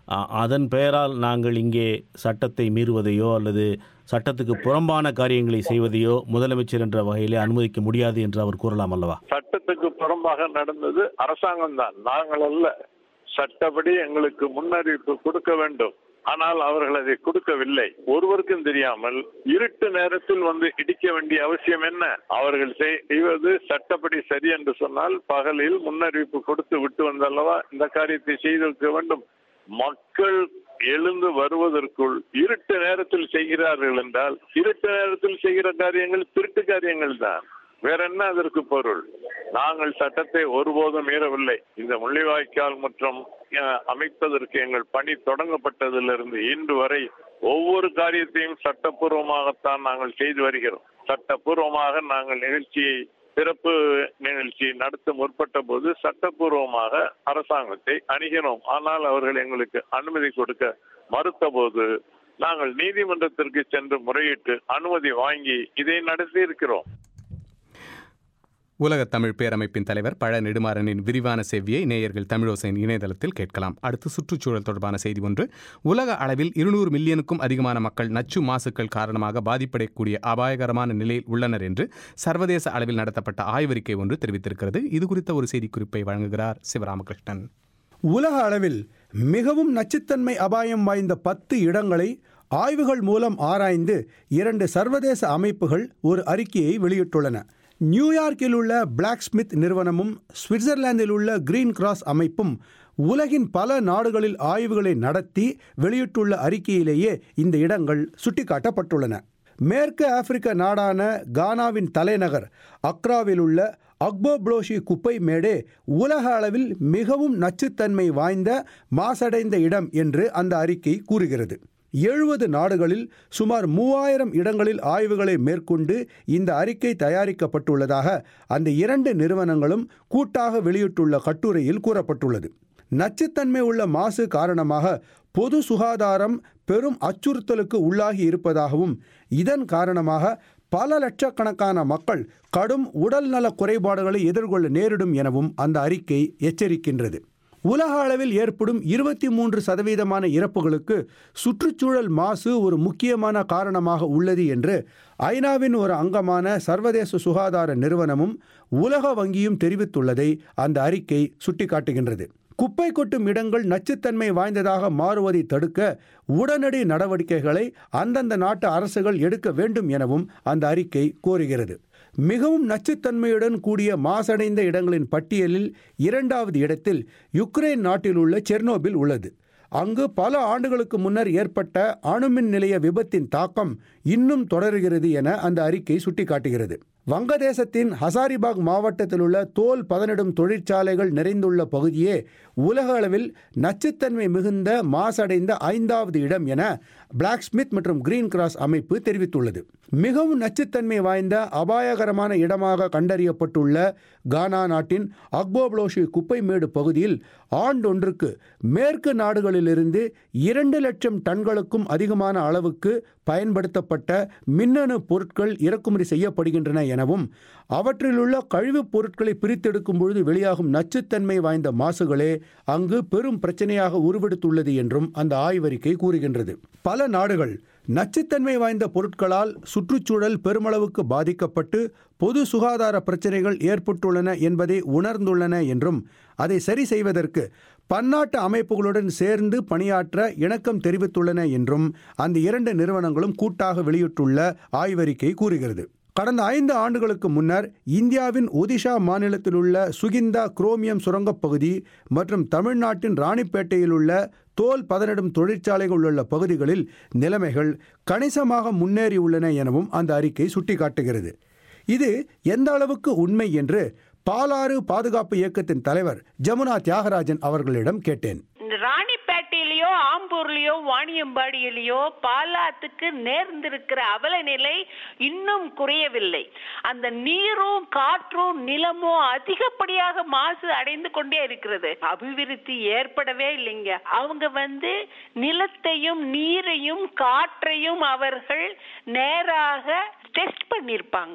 அ- அதன் பெயரால் நாங்கள் இங்கே சட்டத்தை மீறுவதையோ அல்லது சட்டத்துக்கு புறம்பான காரியங்களை செய்வதையோ முதலமைச்சர் என்ற வகையிலே அனுமதிக்க முடியாது என்று அவர் கூறலாம் அல்லவா சட்டத்துக்கு புறம்பாக நடந்தது அரசாங்கம் தான் நாங்கள் அல்ல சட்டப்படி எங்களுக்கு முன்னறிவிப்பு கொடுக்க வேண்டும் ஆனால் அவர்கள் அதை கொடுக்கவில்லை ஒருவருக்கும் தெரியாமல் இருட்டு நேரத்தில் வந்து இடிக்க வேண்டிய அவசியம் என்ன அவர்கள் செய்வது சட்டப்படி சரி என்று சொன்னால் பகலில் முன்னறிவிப்பு கொடுத்து விட்டு வந்தல்லவா இந்த காரியத்தை செய்திருக்க வேண்டும் மக்கள் எழுந்து வருவதற்குள் இருட்டு நேரத்தில் செய்கிறார்கள் என்றால் இருட்டு நேரத்தில் செய்கிற காரியங்கள் திருட்டு காரியங்கள் தான் வேற என்ன அதற்கு பொருள் நாங்கள் சட்டத்தை ஒருபோதும் மீறவில்லை இந்த முள்ளிவாய்க்கால் மற்றும் அஹ், அமைப்பதற்கு எங்கள் பணி தொடங்கப்பட்டதிலிருந்து இன்று வரை ஒவ்வொரு காரியத்தையும் சட்டப்பூர்வமாகத்தான் நாங்கள் செய்து வருகிறோம் சட்டப்பூர்வமாக நாங்கள் நிகழ்ச்சியை சிறப்பு நிகழ்ச்சி நடத்த முற்பட்ட போது சட்டப்பூர்வமாக அரசாங்கத்தை அணுகினோம் ஆனால் அவர்கள் எங்களுக்கு அனுமதி கொடுக்க மறுத்த போது நாங்கள் நீதிமன்றத்திற்கு சென்று முறையிட்டு அனுமதி வாங்கி இதை நடத்தி இருக்கிறோம் உலக தமிழ் பேரமைப்பின் தலைவர் பழ நெடுமாறனின் விரிவான செவ்வியை நேயர்கள் தமிழோசையின் இணையதளத்தில் கேட்கலாம் அடுத்து சுற்றுச்சூழல் தொடர்பான செய்தி ஒன்று உலக அளவில் இருநூறு மில்லியனுக்கும் அதிகமான மக்கள் நச்சு மாசுக்கள் காரணமாக பாதிப்படையக்கூடிய அபாயகரமான நிலையில் உள்ளனர் என்று சர்வதேச அளவில் நடத்தப்பட்ட ஆய்வறிக்கை ஒன்று தெரிவித்திருக்கிறது இது குறித்த ஒரு செய்திக்குறிப்பை வழங்குகிறார் சிவராமகிருஷ்ணன் உலக அளவில் மிகவும் நச்சுத்தன்மை அபாயம் வாய்ந்த பத்து இடங்களை ஆய்வுகள் மூலம் ஆராய்ந்து இரண்டு சர்வதேச அமைப்புகள் ஒரு அறிக்கையை வெளியிட்டுள்ளன நியூயார்க்கில் உள்ள பிளாக் ஸ்மித் நிறுவனமும் சுவிட்சர்லாந்தில் உள்ள கிரீன் கிராஸ் அமைப்பும் உலகின் பல நாடுகளில் ஆய்வுகளை நடத்தி வெளியிட்டுள்ள அறிக்கையிலேயே இந்த இடங்கள் சுட்டிக்காட்டப்பட்டுள்ளன மேற்கு ஆப்பிரிக்க நாடான கானாவின் தலைநகர் அக்ராவில் உள்ள அக்போ புளோஷி குப்பை மேடே உலக அளவில் மிகவும் நச்சுத்தன்மை வாய்ந்த மாசடைந்த இடம் என்று அந்த அறிக்கை கூறுகிறது எழுபது நாடுகளில் சுமார் மூவாயிரம் இடங்களில் ஆய்வுகளை மேற்கொண்டு இந்த அறிக்கை தயாரிக்கப்பட்டுள்ளதாக அந்த இரண்டு நிறுவனங்களும் கூட்டாக வெளியிட்டுள்ள கட்டுரையில் கூறப்பட்டுள்ளது நச்சுத்தன்மை உள்ள மாசு காரணமாக பொது சுகாதாரம் பெரும் அச்சுறுத்தலுக்கு உள்ளாகி இருப்பதாகவும் இதன் காரணமாக பல லட்சக்கணக்கான மக்கள் கடும் உடல்நல குறைபாடுகளை எதிர்கொள்ள நேரிடும் எனவும் அந்த அறிக்கை எச்சரிக்கின்றது உலக அளவில் ஏற்படும் இருபத்தி மூன்று சதவீதமான இறப்புகளுக்கு சுற்றுச்சூழல் மாசு ஒரு முக்கியமான காரணமாக உள்ளது என்று ஐநாவின் ஒரு அங்கமான சர்வதேச சுகாதார நிறுவனமும் உலக வங்கியும் தெரிவித்துள்ளதை அந்த அறிக்கை சுட்டிக்காட்டுகின்றது குப்பை கொட்டும் இடங்கள் நச்சுத்தன்மை வாய்ந்ததாக மாறுவதை தடுக்க உடனடி நடவடிக்கைகளை அந்தந்த நாட்டு அரசுகள் எடுக்க வேண்டும் எனவும் அந்த அறிக்கை கோருகிறது மிகவும் நச்சுத்தன்மையுடன் கூடிய மாசடைந்த இடங்களின் பட்டியலில் இரண்டாவது இடத்தில் யுக்ரைன் நாட்டில் உள்ள செர்னோபில் உள்ளது அங்கு பல ஆண்டுகளுக்கு முன்னர் ஏற்பட்ட அணுமின் நிலைய விபத்தின் தாக்கம் இன்னும் தொடர்கிறது என அந்த அறிக்கை சுட்டிக்காட்டுகிறது வங்கதேசத்தின் ஹசாரிபாக் மாவட்டத்தில் உள்ள தோல் பதனிடும் தொழிற்சாலைகள் நிறைந்துள்ள பகுதியே உலக அளவில் நச்சுத்தன்மை மிகுந்த மாசடைந்த ஐந்தாவது இடம் என பிளாக் ஸ்மித் மற்றும் கிரீன் கிராஸ் அமைப்பு தெரிவித்துள்ளது மிகவும் நச்சுத்தன்மை வாய்ந்த அபாயகரமான இடமாக கண்டறியப்பட்டுள்ள கானா நாட்டின் அக்போப்ளோஷி குப்பைமேடு பகுதியில் ஆண்டொன்றுக்கு மேற்கு நாடுகளிலிருந்து இரண்டு லட்சம் டன்களுக்கும் அதிகமான அளவுக்கு பயன்படுத்தப்பட்ட மின்னணு பொருட்கள் இறக்குமதி செய்யப்படுகின்றன எனவும் அவற்றிலுள்ள கழிவுப் பொருட்களை பிரித்தெடுக்கும் பொழுது வெளியாகும் நச்சுத்தன்மை வாய்ந்த மாசுகளே அங்கு பெரும் பிரச்சனையாக உருவெடுத்துள்ளது என்றும் அந்த ஆய்வறிக்கை கூறுகின்றது பல நாடுகள் நச்சுத்தன்மை வாய்ந்த பொருட்களால் சுற்றுச்சூழல் பெருமளவுக்கு பாதிக்கப்பட்டு பொது சுகாதார பிரச்சனைகள் ஏற்பட்டுள்ளன என்பதை உணர்ந்துள்ளன என்றும் அதை சரி செய்வதற்கு பன்னாட்டு அமைப்புகளுடன் சேர்ந்து பணியாற்ற இணக்கம் தெரிவித்துள்ளன என்றும் அந்த இரண்டு நிறுவனங்களும் கூட்டாக வெளியிட்டுள்ள ஆய்வறிக்கை கூறுகிறது கடந்த ஐந்து ஆண்டுகளுக்கு முன்னர் இந்தியாவின் ஒடிஷா மாநிலத்தில் உள்ள சுகிந்தா குரோமியம் சுரங்கப் பகுதி மற்றும் தமிழ்நாட்டின் ராணிப்பேட்டையில் உள்ள தோல் பதனிடும் தொழிற்சாலைகள் உள்ள பகுதிகளில் நிலைமைகள் கணிசமாக முன்னேறியுள்ளன எனவும் அந்த அறிக்கை சுட்டிக்காட்டுகிறது இது எந்த அளவுக்கு உண்மை என்று பாலாறு பாதுகாப்பு இயக்கத்தின் தலைவர் ஜமுனா தியாகராஜன் அவர்களிடம் கேட்டேன் இந்த ராணிப்பேட்டையிலயோ ஆம்பூர்லயோ வாணியம்பாடியிலயோ பாலாத்துக்கு நேர்ந்திருக்கிற அவல நிலை இன்னும் குறையவில்லை அந்த நீரும் காற்றும் நிலமும் அதிகப்படியாக மாசு அடைந்து கொண்டே இருக்கிறது அபிவிருத்தி ஏற்படவே இல்லைங்க அவங்க வந்து நிலத்தையும் நீரையும் காற்றையும் அவர்கள் நேராக டெஸ்ட் பண்ணிருப்பாங்களா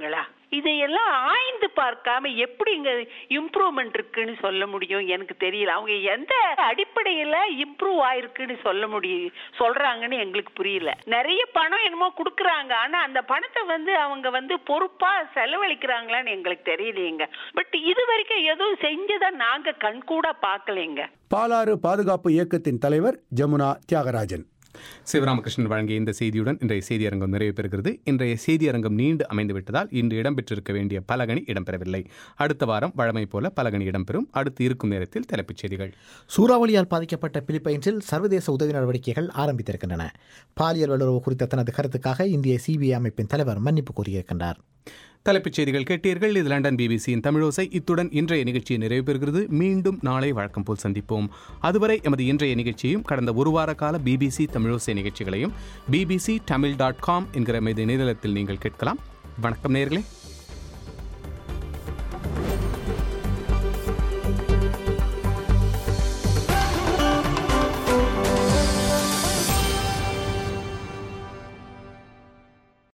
இதையெல்லாம் ஆய்ந்து பார்க்காம எப்படி இங்க இம்ப்ரூவ்மெண்ட் இருக்குன்னு சொல்ல முடியும் எனக்கு தெரியல அவங்க எந்த அடிப்படையில இம்ப்ரூவ் ஆயிருக்குன்னு சொல்ல முடியும் சொல்றாங்கன்னு எங்களுக்கு புரியல நிறைய பணம் என்னமோ கொடுக்குறாங்க ஆனா அந்த பணத்தை வந்து அவங்க வந்து பொறுப்பா செலவழிக்கிறாங்களான்னு எங்களுக்கு தெரியலையேங்க பட் இது வரைக்கும் எதுவும் செஞ்சதை நாங்க கண்கூடா பார்க்கலைங்க பாலாறு பாதுகாப்பு இயக்கத்தின் தலைவர் ஜமுனா தியாகராஜன் சிவராமகிருஷ்ணன் வழங்கிய இந்த செய்தியுடன் இன்றைய செய்தியரங்கம் நிறைவு பெறுகிறது இன்றைய செய்தியரங்கம் நீண்டு அமைந்துவிட்டதால் இன்று இடம்பெற்றிருக்க வேண்டிய பலகணி இடம்பெறவில்லை அடுத்த வாரம் வழமை போல பலகணி இடம்பெறும் அடுத்து இருக்கும் நேரத்தில் தலைப்புச் செய்திகள் சூறாவளியால் பாதிக்கப்பட்ட பிலிப்பைன்ஸில் சர்வதேச உதவி நடவடிக்கைகள் ஆரம்பித்திருக்கின்றன பாலியல் வல்லுறவு குறித்த தனது கருத்துக்காக இந்திய சிபிஐ அமைப்பின் தலைவர் மன்னிப்பு கோரியிருக்கின்றார் தலைப்புச் செய்திகள் கேட்டீர்கள் இது லண்டன் பிபிசியின் தமிழோசை இத்துடன் இன்றைய நிகழ்ச்சி நிறைவு பெறுகிறது மீண்டும் நாளை வழக்கம் போல் சந்திப்போம் அதுவரை எமது இன்றைய நிகழ்ச்சியையும் கடந்த ஒரு வார கால பிபிசி தமிழோசை நிகழ்ச்சிகளையும் பிபிசி தமிழ் டாட் காம் என்கிற எமது இணையதளத்தில் நீங்கள் கேட்கலாம் வணக்கம் நேர்களே